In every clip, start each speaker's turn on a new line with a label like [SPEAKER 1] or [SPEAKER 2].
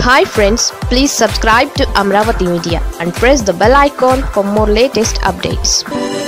[SPEAKER 1] hi friends please subscribe to Amaravati media and press the bell icon for more latest updates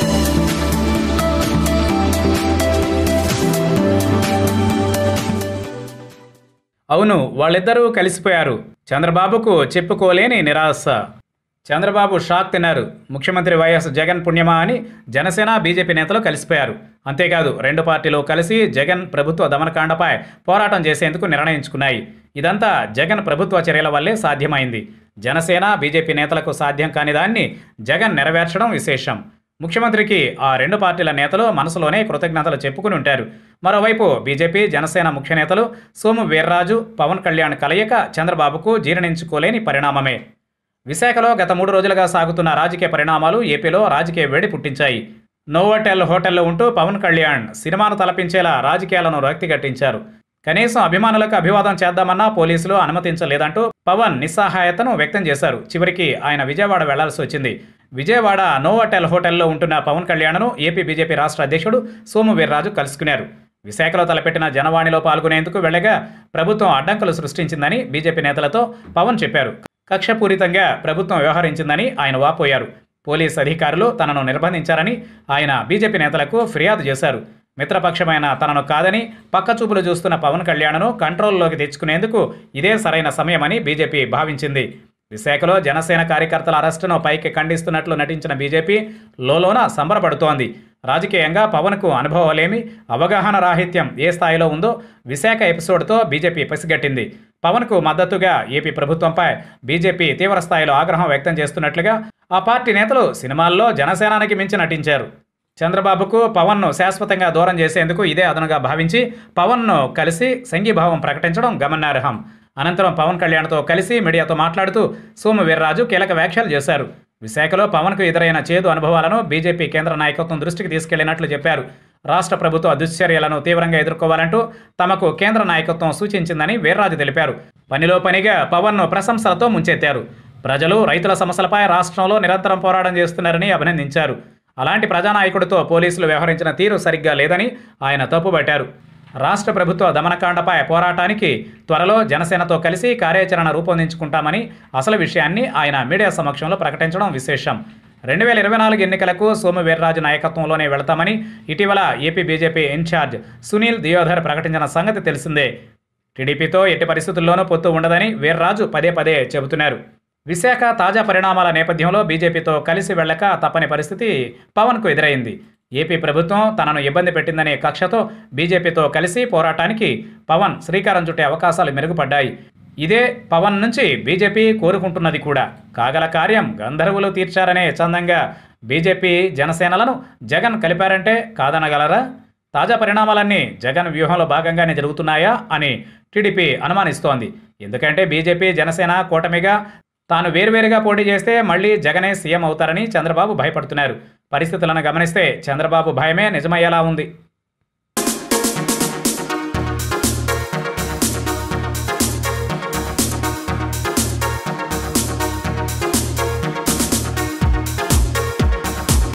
[SPEAKER 2] అవును వాళ్ళిద్దరూ కలిసిపోయారు చంద్రబాబుకు చెప్పుకోలేని నిరాశ చంద్రబాబు షాక్ తిన్నారు ముఖ్యమంత్రి వైఎస్ జగన్ పుణ్యమా అని జనసేన బీజేపీ నేతలు కలిసిపోయారు అంతేకాదు రెండు పార్టీలు కలిసి జగన్ ప్రభుత్వ దమనకాండపై పోరాటం చేసేందుకు నిర్ణయించుకున్నాయి ఇదంతా జగన్ ప్రభుత్వ చర్యల వల్లే సాధ్యమైంది జనసేన బీజేపీ నేతలకు సాధ్యం కాని దాన్ని జగన్ నెరవేర్చడం విశేషం ముఖ్యమంత్రికి ఆ రెండు పార్టీల నేతలు మనసులోనే కృతజ్ఞతలు చెప్పుకుని ఉంటారు మరోవైపు బీజేపీ జనసేన ముఖ్య నేతలు సోము వీర్రాజు పవన్ కళ్యాణ్ కలయిక చంద్రబాబుకు జీర్ణించుకోలేని పరిణామమే విశాఖలో గత మూడు రోజులుగా సాగుతున్న రాజకీయ పరిణామాలు ఏపీలో రాజకీయ వేడి పుట్టించాయి నోవోటెల్ హోటల్లో ఉంటూ పవన్ కళ్యాణ్ సినిమాను తలపించేలా రాజకీయాలను రక్తిగట్టించారు కనీసం అభిమానులకు అభివాదం చేద్దామన్నా పోలీసులు అనుమతించలేదంటూ పవన్ నిస్సహాయతను వ్యక్తం చేశారు చివరికి ఆయన విజయవాడ వెళ్లాల్సి వచ్చింది విజయవాడ నోవోటెల్ హోటల్లో ఉంటున్న పవన్ కళ్యాణ్ను ఏపీ బీజేపీ రాష్ట్ర అధ్యక్షుడు సోము వీర్రాజు కలుసుకున్నారు విశాఖలో తలపెట్టిన జనవాణిలో పాల్గొనేందుకు వెళ్ళగా ప్రభుత్వం అడ్డంకులు సృష్టించిందని బీజేపీ నేతలతో పవన్ చెప్పారు కక్షపూరితంగా ప్రభుత్వం వ్యవహరించిందని ఆయన వాపోయారు పోలీస్ అధికారులు తనను నిర్బంధించారని ఆయన బీజేపీ నేతలకు ఫిర్యాదు చేశారు మిత్రపక్షమైన తనను కాదని పక్కచూపులు చూస్తున్న పవన్ కళ్యాణ్ను కంట్రోల్లోకి తెచ్చుకునేందుకు ఇదే సరైన సమయమని బీజేపీ భావించింది విశాఖలో జనసేన కార్యకర్తల అరెస్టును పైకి ఖండిస్తున్నట్లు నటించిన బీజేపీ లోలోన సంబరపడుతోంది రాజకీయంగా పవన్కు అనుభవాలేమి అవగాహన రాహిత్యం ఏ స్థాయిలో ఉందో విశాఖ ఎపిసోడ్తో బీజేపీ పసిగట్టింది పవన్కు మద్దతుగా ఏపీ ప్రభుత్వంపై బీజేపీ తీవ్ర స్థాయిలో ఆగ్రహం వ్యక్తం చేస్తున్నట్లుగా ఆ పార్టీ నేతలు సినిమాల్లో జనసేనానికి మించి నటించారు చంద్రబాబుకు పవన్ను శాశ్వతంగా దూరం చేసేందుకు ఇదే అదనుగా భావించి పవన్ను కలిసి సంఘీభావం ప్రకటించడం గమనార్హం అనంతరం పవన్ కళ్యాణ్తో కలిసి మీడియాతో మాట్లాడుతూ సోము వీర్రాజు కీలక వ్యాఖ్యలు చేశారు విశాఖలో పవన్కు ఎదురైన చేదు అనుభవాలను బీజేపీ కేంద్ర నాయకత్వం దృష్టికి తీసుకెళ్లినట్లు చెప్పారు రాష్ట్ర ప్రభుత్వ దుశ్చర్యలను తీవ్రంగా ఎదుర్కోవాలంటూ తమకు కేంద్ర నాయకత్వం సూచించిందని వీర్రాజు తెలిపారు పనిలో పనిగా పవన్ను ప్రశంసలతో ముంచెత్తారు ప్రజలు రైతుల సమస్యలపై రాష్ట్రంలో నిరంతరం పోరాటం చేస్తున్నారని అభినందించారు అలాంటి ప్రజానాయకుడితో పోలీసులు వ్యవహరించిన తీరు సరిగ్గా లేదని ఆయన తప్పుబట్టారు రాష్ట్ర ప్రభుత్వ దమనకాండపై పోరాటానికి త్వరలో జనసేనతో కలిసి కార్యాచరణ రూపొందించుకుంటామని అసలు విషయాన్ని ఆయన మీడియా సమక్షంలో ప్రకటించడం విశేషం రెండు వేల ఇరవై నాలుగు ఎన్నికలకు సోము వీర్రాజు నాయకత్వంలోనే వెళతామని ఇటీవల AP BJP incharge Sunil Deodhar ప్రకటించిన సంగతి తెలిసిందే టీడీపీతో ఎట్టి పరిస్థితుల్లోనూ పొత్తు ఉండదని వీర్రాజు పదే పదే చెబుతున్నారు విశాఖ తాజా పరిణామాల నేపథ్యంలో బీజేపీతో కలిసి వెళ్ళక తప్పని పరిస్థితి పవన్కు ఎదురైంది ఏపీ ప్రభుత్వం తనను ఇబ్బంది పెట్టిందనే కక్షతో బీజేపీతో కలిసి పోరాటానికి పవన్ శ్రీకారం చుట్టే అవకాశాలు మెరుగుపడ్డాయి ఇదే పవన్ నుంచి బీజేపీ కోరుకుంటున్నది కూడా కాగల కార్యం గంధర్వులు తీర్చారనే చందంగా బీజేపీ జనసేనలను జగన్ కలిపారంటే కాదనగలరా తాజా పరిణామాలన్నీ జగన్ వ్యూహంలో భాగంగానే జరుగుతున్నాయా అని టీడీపీ అనుమానిస్తోంది ఎందుకంటే బీజేపీ జనసేన కూటమిగా తాను వేరువేరుగా పోటీ చేస్తే మళ్ళీ జగనే సీఎం అవుతారని చంద్రబాబు భయపడుతున్నారు పరిస్థితులను గమనిస్తే చంద్రబాబు భయమే నిజమయ్యేలా ఉంది